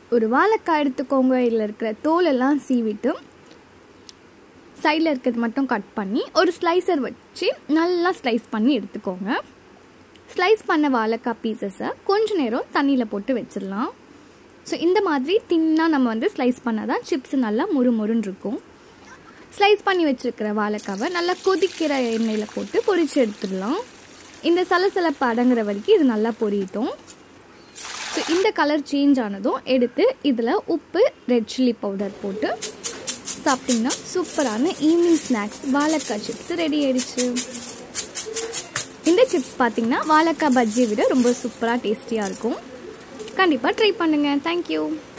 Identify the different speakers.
Speaker 1: ஒரு வாழைக்காய் எடுத்துக்கோங்க இதில் இருக்கிற தோலெல்லாம் சீவிட்டு சைடில் இருக்கிறது மட்டும் கட் பண்ணி ஒரு ஸ்லைசர் வச்சு நல்லா ஸ்லைஸ் பண்ணி எடுத்துக்கோங்க ஸ்லைஸ் பண்ண வாழைக்காய் பீசஸை கொஞ்ச நேரம் தண்ணியில் போட்டு வச்சிடலாம் ஸோ இந்த மாதிரி தின்னாக நம்ம வந்து ஸ்லைஸ் பண்ணால் தான் சிப்ஸ் நல்லா முறு முருன்னு இருக்கும் ஸ்லைஸ் பண்ணி வச்சுருக்கிற வாழைக்காவை நல்லா கொதிக்கிற எண்ணெயில் போட்டு பொரிச்சு எடுத்துடலாம் இந்த சலசலப்பு அடங்குற வரைக்கும் இது நல்லா பொரியட்டும் ஸோ இந்த கலர் சேஞ்ச் ஆனதும் எடுத்து இதில் உப்பு ரெட் சில்லி பவுடர் போட்டு சாப்பிட்டிங்கன்னா சூப்பரான ஈவினிங் ஸ்நாக்ஸ் வாழைக்காய் சிப்ஸ் ரெடி ஆயிடுச்சு இந்த சிப்ஸ் பார்த்தீங்கன்னா வாழைக்காய் பஜ்ஜியை விட ரொம்ப சூப்பராக டேஸ்டியாக இருக்கும் கண்டிப்பாக ட்ரை பண்ணுங்கள் தேங்க்யூ